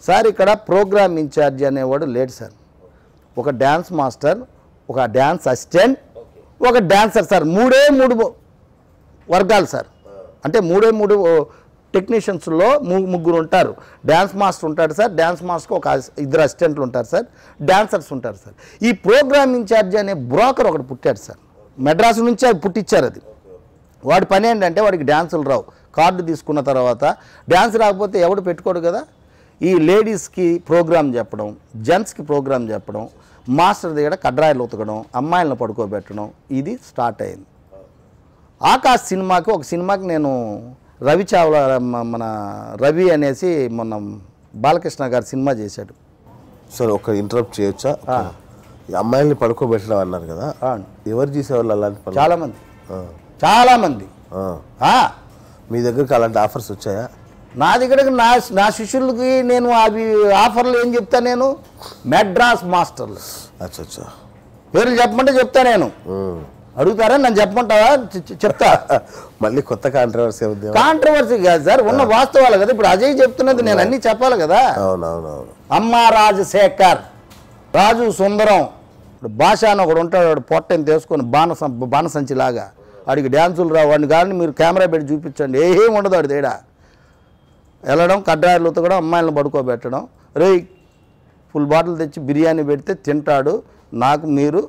Sir ఇక్కడ programme incharge అనేవాడు లేడు సార్ ఒక డ్యాన్స్ మాస్టర్ ఒక డ్యాన్స్ అసిస్టెంట్ ఒక డ్యాన్సర్ సార్ మూడే మూడు వర్గాలు సార్ అంటే మూడే మూడు టెక్నీషియన్స్లో ము- ముగ్గురు ఉంటారు డ్యాన్స్ మాస్టర్ ఉంటాడు సార్ డ్యాన్స్ మాస్టర్కి ఒక అస్- ఇద్దరు అసిస్టెంట్లు ఉంటారు సార్ డాన్సర్స్ ఉంటారు సార్ ఈ ప్రోగ్రామ్ ఇన్ఛార్జ్ అనే బ్రోకర్ ఒకటి పుట్టాడు సార్ మెడ్రాస్ నుంచి అది పుట్టించారు అది వాడి పని ఏంటంటే వాడికి డ్యాన్సులు రావు కార్డు తీసుకున్న తర్వాత డ్యాన్స్ రాకపోతే ఎవడు పెట్టుకోడు కదా ఈ లేడీస్కి ప్రోగ్రామ్ చెప్పడం జెంట్స్కి ప్రోగ్రామ్ చెప్పడం మాస్టర్ దగ్గర కడ్రాయిలు ఉతకడం అమ్మాయిలను పడుకోబెట్టడం ఇది స్టార్ట్ అయింది ఆకాశ్ సినిమాకి ఒక సినిమాకి నేను రవి చావ్లా మ- మన రవి అనేసి మొన్న బాలకృష్ణ గారు సినిమా చేశాడు సార్ ఒక ఇంటరప్ట్ చేయొచ్చా ఈ అమ్మాయిల్ని పడుకోబెట్టడం అన్నారు కదా అవును. ఎవరు చేసేవాళ్ళు అలాంటి పనులు చాలామంది ఆ, చాలామంది ఆ. ఆ, మీ దగ్గరికి అలాంటి ఆఫర్స్ వచ్చాయా నా దగ్గరకు నా నా శిష్యులకి నేను అవి ఆఫర్లు ఏం చెప్తా నేను మెడ్రాస్ మాస్టర్లు అచ్చా అచ్చా పేర్లు చెప్పమంటే చెప్తా నేను ఉమ్. అడుగుతారా నన్ను చెప్పమంటావా చె- చె- చెప్తా మళ్ళీ కొత్త కాంట్రవర్సీ అవుద్ది కాంట్రవర్సీ కాదు సార్ ఉన్న వాస్తవాలు కదా ఇప్పుడు అజయ్ చెప్తున్నది నేను అన్ని చెప్పాలి కదా అవునవునవును అమ్మ రాజశేఖర్ రాజు సుందరం ఇప్పుడు భాష అని ఒకడు ఉంటాడు వాడు పొట్టని తీసుకొని బాణ సం- బాణసంచి లాగా వాడికి డ్యాన్సులు రావు వాడిని కానీ మీరు కెమెరా పెట్టి చూపించండి ఏం ఉండదు వాడి తేడా వెళ్ళడం కడ్డాయిలు ఉతకడం అమ్మాయిలను పడుకోబెట్టడం రే ఫుల్ బాటిల్ తెచ్చి బిర్యానీ పెడితే తింటాడు నాకు మీరు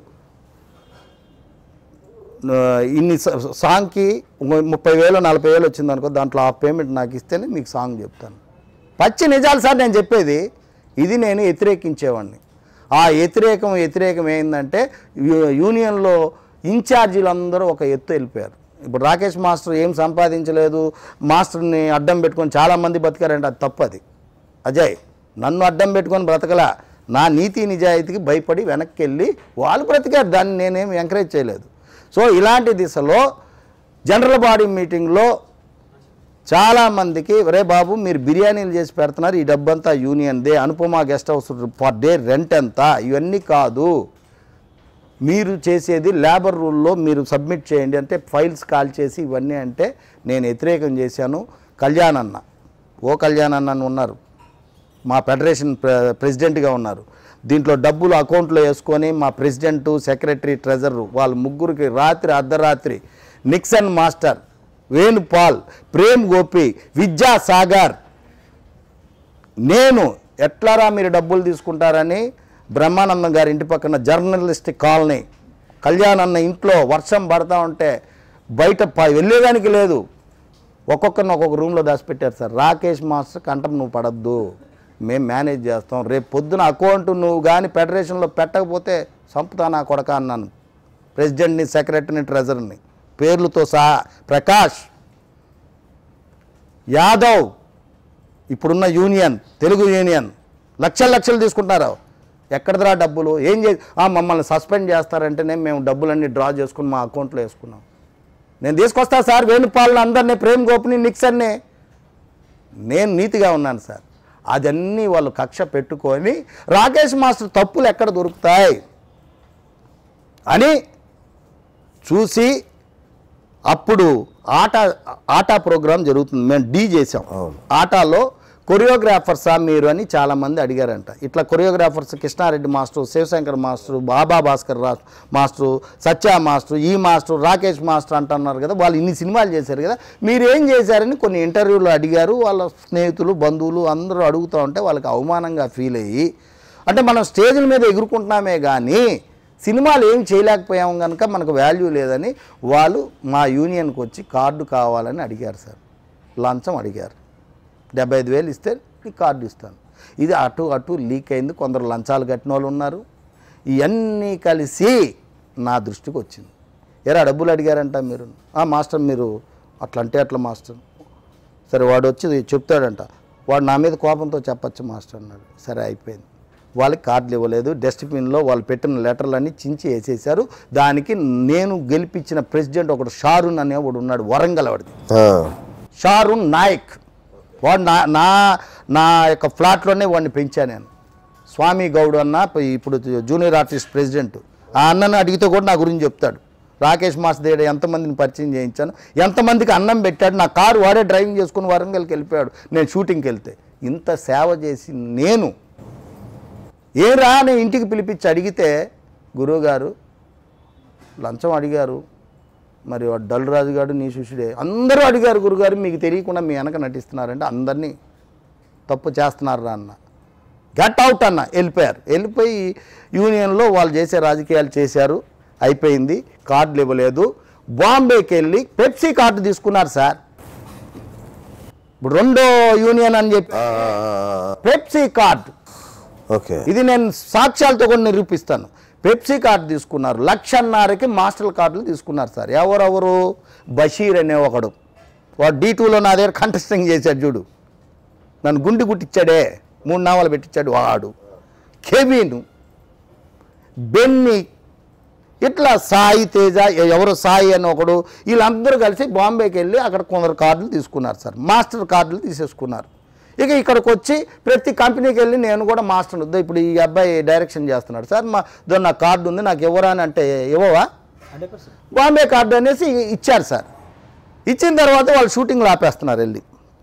ఆ, ఇన్ని స- సాంగ్కి ము- ముప్పై వేలు నలభై వేలు వచ్చింది అనుకో దాంట్లో ఆ పేమెంట్ నాకు ఇస్తేనే మీకు సాంగ్ చెప్తాను పచ్చి నిజాలు సార్ నేను చెప్పేది ఇది నేను వ్యతిరేకించేవాడిని ఆ వ్యతిరేకం వ్యతిరేకం ఏంటంటే యూ- యూనియన్లో ఇన్ఛార్జీలు అందరూ ఒక ఎత్తు వెళ్ళిపోయారు ఇప్పుడు రాకేష్ మాస్టర్ ఏం సంపాదించలేదు మాస్టర్ని అడ్డం పెట్టుకొని చాలామంది బతికారంటే అది తప్పు అది అజయ్ నన్ను అడ్డం పెట్టుకొని బ్రతకలా నా నీతి నిజాయితీకి భయపడి వెనక్కి వెళ్ళి వాళ్ళు బ్రతికారు దాన్ని నేనేం ఎంకరేజ్ చేయలేదు సో ఇలాంటి దిశలో జనరల్ బాడీ మీటింగ్లో చాలామందికి రే బాబు మీరు బిర్యానీలు చేసి పెడుతున్నారు ఈ డబ్బంతా యూనియన్ దే Anupama guest house per day rent ఎంత ఇవన్నీ కాదు మీరు చేసేది లేబర్ రూల్లో మీరు సబ్మిట్ చేయండి అంటే ఫైల్స్ కాల్ చేసి ఇవన్నీ అంటే నేను వ్యతిరేకం చేశాను కళ్యాణ్ అన్న ఓ కళ్యాణ్ అన్న అని ఉన్నారు మా ఫెడరేషన్ ప్రె- ప్రెసిడెంట్గా ఉన్నారు దీంట్లో డబ్బులు అకౌంట్లో వేసుకొని మా ప్రెసిడెంటు సెక్రటరీ ట్రెజరర్ వాళ్ళ ముగ్గురికి రాత్రి అర్ధరాత్రి నిక్సన్ మాస్టర్ వేణుపాల్ ప్రేమ్ గోపి విద్యాసాగర్ నేను ఎట్లారా మీరు డబ్బులు తీసుకుంటారని బ్రహ్మానందం గారి ఇంటి పక్కన జర్నలిస్టిక్ కాలనీ కళ్యాణ్ అన్న ఇంట్లో వర్షం పడతా ఉంటే బయట ప- వెళ్ళేదానికి లేదు ఒక్కొక్కరిని ఒక్కొక్క రూమ్లో దాచిపెట్టారు సార్ రాకేష్ మాస్టర్ కంఠం నువ్వు పడద్దు మేము మేనేజ్ చేస్తాం రేపు పొద్దున అకౌంట్ నువ్వు కానీ ఫెడరేషన్లో పెట్టకపోతే చంపుతా నా కొడక అన్నాను ప్రెసిడెంట్ని సెక్రటరీని ట్రెజర్ని పేర్లతో సహా ప్రకాష్ యాదవ్ ఇప్పుడున్న యూనియన్ తెలుగు యూనియన్ లక్షలు లక్షలు తీసుకుంటున్నారు ఎక్కడదరా డబ్బులు ఏం చే ఆ, మమ్మల్ని సస్పెండ్ చేస్తారంటేనే మేము డబ్బులన్నీ డ్రా చేసుకుని మా అకౌంట్లో వేసుకున్నాం నేను తీసుకొస్తా సార్ వేణుపాలను అందరినీ ప్రేమ్ గోపిని నిక్సన్ని నేను నీతిగా ఉన్నాను సార్ అదన్నీ వాళ్ళు కక్ష పెట్టుకొని రాకేష్ మాస్టర్ తప్పులు ఎక్కడ దొరుకుతాయి అని చూసి అప్పుడు ఆట ఆటా ప్రోగ్రాం జరుగుతుంది మేము డీ చేసాం అవును. ఆటాలో కొరియోగ్రాఫర్సా మీరు అని చాలామంది అడిగారంట ఇట్లా choreographers Krishna Reddy master Sivasankar master Baba Bhaskar రా మాస్టర్ సత్య మాస్టర్ ఈ మాస్టర్ రాకేష్ మాస్టర్ అంటున్నారు కదా వాళ్ళు ఇన్ని సినిమాలు చేశారు కదా మీరు ఏం చేశారని కొన్ని ఇంటర్వ్యూలు అడిగారు వాళ్ళ స్నేహితులు బంధువులు అందరూ అడుగుతూ ఉంటే వాళ్ళకి అవమానంగా ఫీల్ అయ్యి అంటే మనం స్టేజ్ల మీద ఎగురుకుంటున్నామే కానీ సినిమాలు ఏం చేయలేకపోయాం కనుక మనకు వాల్యూ లేదని వాళ్ళు మా యూనియన్కి వచ్చి కార్డు కావాలని అడిగారు సార్ లంచం అడిగారు డెబ్బై ఐదు వేలు ఇస్తే నీకు కార్డు ఇస్తాను ఇది అటు అటు లీక్ అయింది కొందరు లంచాలు కట్టిన వాళ్ళు ఉన్నారు ఇవన్నీ కలిసి నా దృష్టికి వచ్చింది ఎరా డబ్బులు అడిగారంట మీరు "ఆ, మాస్టర్ మీరు అట్లా అంటే అట్లా మాస్టర్ సరే వాడు వచ్చి చెప్తాడంట వాడు నా మీద కోపంతో చెప్పచ్చు మాస్టర్ అన్నాడు సరే అయిపోయింది వాళ్ళకి కార్డులు ఇవ్వలేదు డస్ట్బిన్లో వాళ్ళు పెట్టిన లెటర్లన్నీ చించి వేసేసారు దానికి నేను గెలిపించిన ప్రెసిడెంట్ ఒకడు షారున్ అనేవాడు ఉన్నాడు వరంగల్ వాడిది ఆ, షారున్ నాయక్ వాడు నా నా నా యొక్క ఫ్లాట్లోనే వాడిని పెంచా నేను స్వామి గౌడ్ అన్న ఇప్పుడు జూనియర్ ఆర్టిస్ట్ ప్రెసిడెంట్ ఆ అన్నను అడిగితే కూడా నా గురించి చెప్తాడు రాకేష్ మాస్ దగ్గర ఎంతమందిని పరిచయం చేయించాను ఎంతమందికి అన్నం పెట్టాడు నా కారు వాడే డ్రైవింగ్ చేసుకుని వరంగల్కి వెళ్ళిపోయాడు నేను షూటింగ్కి వెళ్తే ఇంత సేవ చేసి నేను ఏం రా అని ఇంటికి పిలిపించి అడిగితే గురువుగారు లంచం అడిగారు మరి వాడు డల్రాజు గారు నీ శిష్యుడే అందరూ అడిగారు గురుగారు మీకు తెలియకుండా మీ వెనక నటిస్తున్నారంటే అందరినీ తప్పు చేస్తున్నారా అన్న గట్ అవుట్ అన్న వెళ్ళిపోయారు వెళ్ళిపోయి యూనియన్లో వాళ్ళు చేసే రాజకీయాలు చేశారు అయిపోయింది కార్డులు ఇవ్వలేదు బాంబేకి వెళ్ళి పెప్సీ కార్డు తీసుకున్నారు సార్ ఇప్పుడు రెండో యూనియన్ అని చెప్పి ఆ, ఆ, ఆ, పెప్సీ కార్డు ఆ. ఓకే ఇది నేను సాక్ష్యాలతో కూడా నిరూపిస్తాను పెప్సీ కార్డు తీసుకున్నారు లక్షన్నరకి మాస్టర్ కార్డులు తీసుకున్నారు సార్ ఎవరెవరు బషీర్ అనే ఒకడు వాడు డీ టూలో నా దగ్గర కంటెస్టింగ్ చేశాడు చూడు నన్ను గుండి గుట్టించాడే మూడు నావలు పెట్టించాడు వాడు కెవిన్ బెన్ని ఇట్లా సాయి తేజ ఎ- ఎవరు సాయి అని ఒకడు వీళ్ళందరూ కలిసి బాంబేకి వెళ్ళి అక్కడ కొందరు కార్డులు తీసుకున్నారు సార్ మాస్టర్ కార్డులు తీసేసుకున్నారు ఇక ఇక్కడికి వచ్చి ప్రతి కంపెనీకి వెళ్ళి నేను కూడా మాస్టర్ వద్దు ఇప్పుడు ఈ అబ్బాయి డైరెక్షన్ చేస్తున్నాడు సార్ మా దో నా కార్డు ఉంది నాకు ఇవ్వరా అని అంటే ఇవ్వవా బాంబే కార్డు అనేసి ఇచ్చారు సార్ ఇచ్చిన తర్వాత వాళ్ళు షూటింగ్లు ఆపేస్తున్నారు వెళ్ళి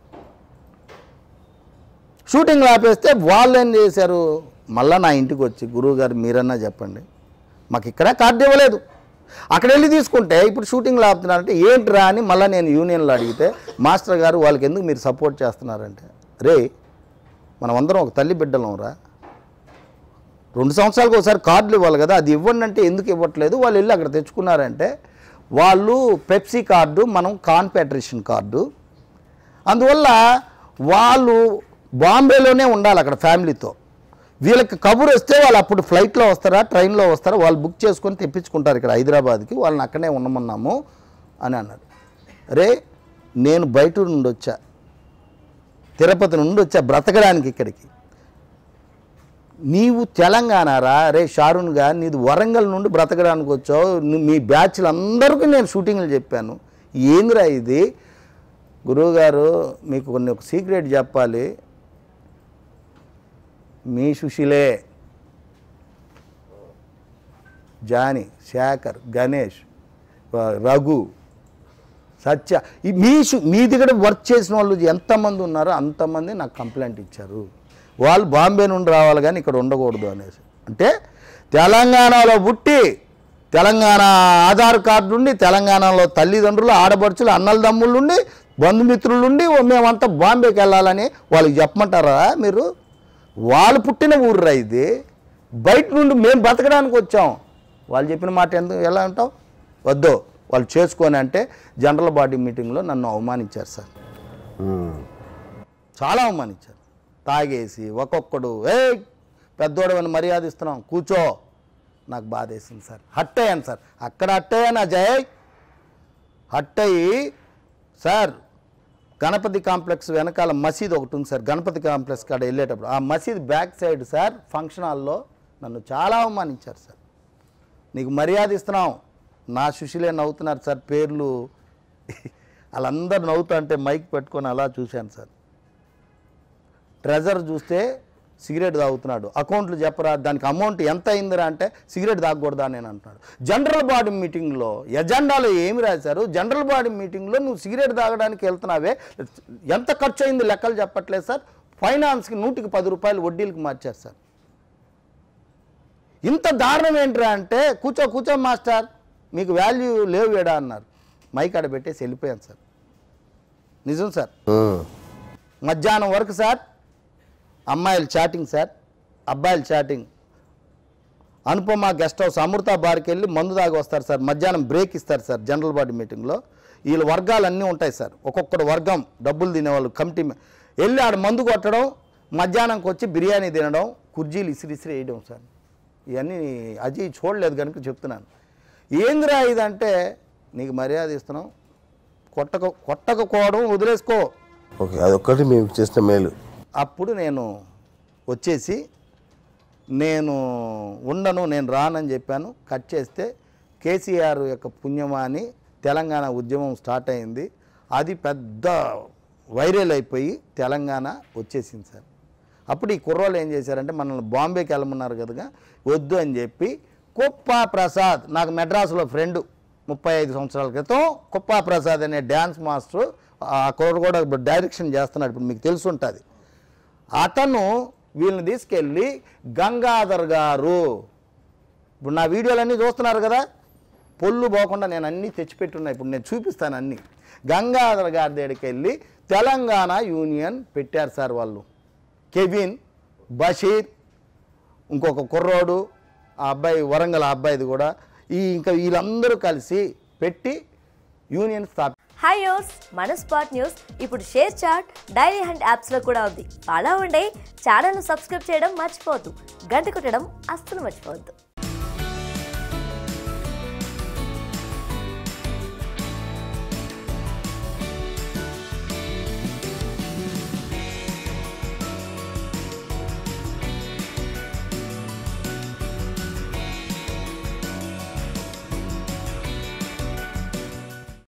షూటింగ్లు ఆపేస్తే వాళ్ళు ఏం చేశారు మళ్ళా నా ఇంటికి వచ్చి గురువు గారు మీరన్నా చెప్పండి మాకు ఇక్కడ కార్డు ఇవ్వలేదు అక్కడ వెళ్ళి తీసుకుంటే ఇప్పుడు షూటింగ్లు ఆపుతున్నారంటే ఏంట్రా అని మళ్ళీ నేను యూనియన్లో అడిగితే మాస్టర్ గారు వాళ్ళకి ఎందుకు మీరు సపోర్ట్ చేస్తున్నారంటే రే మనం అందరం ఒక తల్లి బిడ్డలం రా రెండు సంవత్సరాలకు ఒకసారి కార్డులు ఇవ్వాలి కదా అది ఇవ్వండి అంటే ఎందుకు ఇవ్వట్లేదు వాళ్ళు వెళ్ళి అక్కడ తెచ్చుకున్నారంటే వాళ్ళు పెప్సీ కార్డు మనం కాన్ఫెడరేషన్ కార్డు అందువల్ల వాళ్ళు బాంబేలోనే ఉండాలి అక్కడ ఫ్యామిలీతో వీళ్ళకి కబురు వస్తే వాళ్ళు అప్పుడు ఫ్లైట్లో వస్తారా ట్రైన్లో వస్తారా వాళ్ళు బుక్ చేసుకొని తెప్పించుకుంటారు ఇక్కడ హైదరాబాద్కి వాళ్ళని అక్కడే ఉండమన్నాము అని అన్నారు రే నేను బయట నుండి వచ్చా తిరుపతి నుండి వచ్చా బ్రతకడానికి ఇక్కడికి నీవు తెలంగాణరా రే షారున్గా నీది వరంగల్ నుండి బ్రతకడానికి వచ్చావు ను- మీ బ్యాచ్లు అందరికీ నేను షూటింగ్లు చెప్పాను ఏందిరా ఇది గురువుగారు మీకు కొన్ని ఒక సీక్రెట్ చెప్పాలి మీ సుశీలే జాని శేఖర్ గణేష్ ఆ, రఘు సత్య ఈ మీ సు- మీ దగ్గర వర్క్ చేసిన వాళ్ళు ఎంతమంది ఉన్నారో అంతమంది నాకు కంప్లైంట్ ఇచ్చారు వాళ్ళు బాంబే నుండి రావాలి కానీ ఇక్కడ ఉండకూడదు అనేసి అంటే తెలంగాణలో పుట్టి తెలంగాణ ఆధార్ కార్డు నుండి తెలంగాణలో తల్లిదండ్రులు ఆడపడుచులు అన్నల దమ్ములు ఉండి బంధుమిత్రులు ఉండి ఓ మేమంతా బాంబేకి వెళ్ళాలని వాళ్ళకి చెప్పమంటారా మీరు వాళ్ళు పుట్టిన ఊర్రా ఇది బయట నుండి మేము బతకడానికి వచ్చాం వాళ్ళు చెప్పిన మాట ఎందుకు ఎలా అంటావు వద్దు వాళ్ళు చేసుకొని అంటే జనరల్ బాడీ మీటింగ్లో నన్ను అవమానించారు సార్ ఉమ్. చాలా అవమానించారు తాగేసి ఒక్కొక్కడు ఏ పెద్దోడమని మర్యాద ఇస్తున్నాం కూర్చో నాకు బాధ వేసింది సార్ హట్ అయ్యాను సార్ అక్కడ హట్ అయ్యాను అజయ్ హట్ అయ్యి సార్ గణపతి కాంప్లెక్స్ వెనకాల మసీద్ ఒకటి ఉంది సార్ గణపతి కాంప్లెక్స్ కాడ వెళ్ళేటప్పుడు ఆ మసీద్ బ్యాక్ సైడ్ సార్ ఫంక్షన్ హాల్లో నన్ను చాలా అవమానించారు సార్ నీకు మర్యాద ఇస్తున్నాం నా సుశీలే నవ్వుతున్నారు సార్ పేర్లు వాళ్ళందరూ నవ్వుతా అంటే మైక్ పెట్టుకొని అలా చూశాను సార్ ట్రెజర్ చూస్తే సిగరెట్ తాగుతున్నాడు అకౌంట్లు చెప్పరా దానికి అమౌంట్ ఎంత అయిందిరా అంటే సిగరెట్ తాగకూడదా అని నేను అంటున్నాడు జనరల్ బాడీ మీటింగ్లో ఎజెండాలో ఏమి రాశారు జనరల్ బాడీ మీటింగ్లో నువ్వు సిగరెట్ తాగడానికి వెళ్తున్నావే ఎంత ఖర్చు అయింది లెక్కలు చెప్పట్లేదు సార్ ఫైనాన్స్కి నూటికి పది రూపాయలు వడ్డీలకు మార్చారు సార్ ఇంత దారుణం ఏంట్రా అంటే కూర్చో కూర్చో మాస్టర్ మీకు వాల్యూ లేవు వేడా అన్నారు మైక్ ఆడ పెట్టేసి వెళ్ళిపోయాను సార్ నిజం సార్ ఉమ్. మధ్యాహ్నం వరకు సార్ అమ్మాయిలు చాటింగ్ సార్ అబ్బాయిలు chatting Anupama guest house Amrita బార్కి వెళ్ళి మందు దాగి వస్తారు సార్ మధ్యాహ్నం బ్రేక్ ఇస్తారు సార్ జనరల్ బాడీ మీటింగ్లో వీళ్ళ వర్గాలు అన్నీ ఉంటాయి సార్ ఒక్కొక్కడు వర్గం డబ్బులు తినేవాళ్ళు కమిటీ మె- వెళ్ళి ఆడ మందు కొట్టడం మధ్యాహ్నంకి వచ్చి బిర్యానీ తినడం కుర్జీలు ఇసిరి ఇసిరి వేయడం సార్ ఇవన్నీ అజయ్ చూడలేదు కనుక చెప్తున్నాను ఏందిరా ఇదంటే నీకు మర్యాద ఇస్తున్నాం కొట్టక కొట్టకపోవడం వదిలేసుకో ఓకే అదొక్కటి మేము చేసిన మేలు అప్పుడు నేను వచ్చేసి నేను ఉండను నేను రానని చెప్పాను కట్ చేస్తే కేసీఆర్ యొక్క పుణ్యమా అని తెలంగాణ ఉద్యమం స్టార్ట్ అయింది అది పెద్ద వైరల్ అయిపోయి తెలంగాణ వచ్చేసింది సార్ అప్పుడు ఈ కుర్రోళ్ళు ఏం చేశారంటే మనల్ని బాంబేకి వెళ్ళమన్నారు కదా వద్దు అని చెప్పి కుప్పా ప్రసాద్ నాకు మెడ్రాస్లో ఫ్రెండ్ ముప్పై ఐదు సంవత్సరాల క్రితం కుప్పా ప్రసాద్ అనే డ్యాన్స్ మాస్టర్ ఆ కుర్ర కూడా ఇప్పుడు డైరెక్షన్ చేస్తున్నాడు ఇప్పుడు మీకు తెలిసి ఉంటుంది అతను వీళ్ళని తీసుకెళ్ళి గంగాధర్ గారు ఇప్పుడు నా వీడియోలన్నీ చూస్తున్నారు కదా పొల్లు పోకుండా నేను అన్నీ తెచ్చిపెట్టున్నా ఇప్పుడు నేను చూపిస్తాను అన్నీ గంగాధర్ గారి దగ్గరికి వెళ్ళి తెలంగాణ యూనియన్ పెట్టారు సార్ వాళ్ళు కెవిన్ బషీర్ ఇంకొక కుర్రోడు ఆ అబ్బాయి వరంగల్ ఆ అబ్బాయిది కూడా ఈ ఇంకా వీళ్ళందరూ కలిసి పెట్టి యూనియన్ స్థాపి హాయ్ యోస్ మన స్పాట్ న్యూస్ ఇప్పుడు షేర్ చాట్ డైలీ హండ్ యాప్స్లో కూడా ఉంది అలా ఉండే ఛానల్ను సబ్స్క్రైబ్ చేయడం మర్చిపోవద్దు గంట కొట్టడం అస్సలు మర్చిపోవద్దు